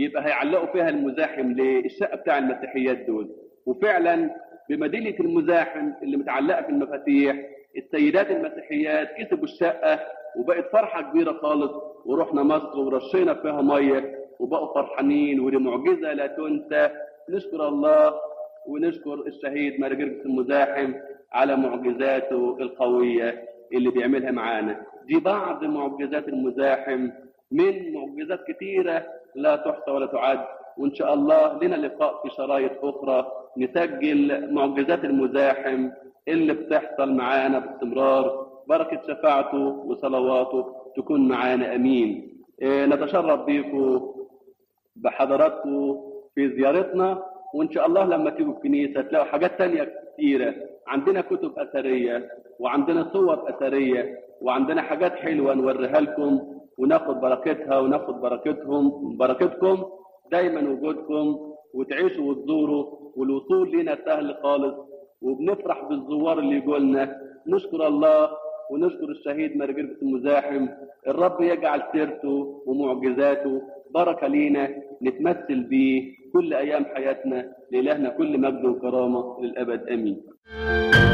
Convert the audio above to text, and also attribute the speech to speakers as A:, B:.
A: يبقى هيعلقوا فيها المزاحم للشقه بتاع المسيحيات دول وفعلا بمدينه المزاحم اللي متعلقه في المفاتيح السيدات المسيحيات كسبوا الشقه وبقت فرحه كبيره خالص ورحنا مصر ورشينا فيها ميه وبقوا فرحانين ودي معجزه لا تنسى نشكر الله ونشكر الشهيد مارجرجس المزاحم على معجزاته القويه اللي بيعملها معانا دي بعض معجزات المزاحم من معجزات كثيره لا تحصى ولا تعد وان شاء الله لنا لقاء في شرايط اخرى نسجل معجزات المزاحم اللي بتحصل معانا باستمرار بركه شفاعته وصلواته تكون معانا امين إيه نتشرف بيكم بحضراتكم في زيارتنا وان شاء الله لما تيجوا الكنيسه تلاقوا حاجات تانية كتيره عندنا كتب اثريه وعندنا صور اثريه وعندنا حاجات حلوه نوريها لكم وناخد بركتها وناخد بركتهم بركتكم دايما وجودكم وتعيشوا وتزوروا والوصول لنا سهل خالص وبنفرح بالزوار اللي يقولنا نشكر الله ونشكر الشهيد مرجرجس المزاحم الرب يجعل سيرته ومعجزاته بركه لينا نتمثل بيه كل ايام حياتنا لالهنا كل مجد وكرامه للابد امين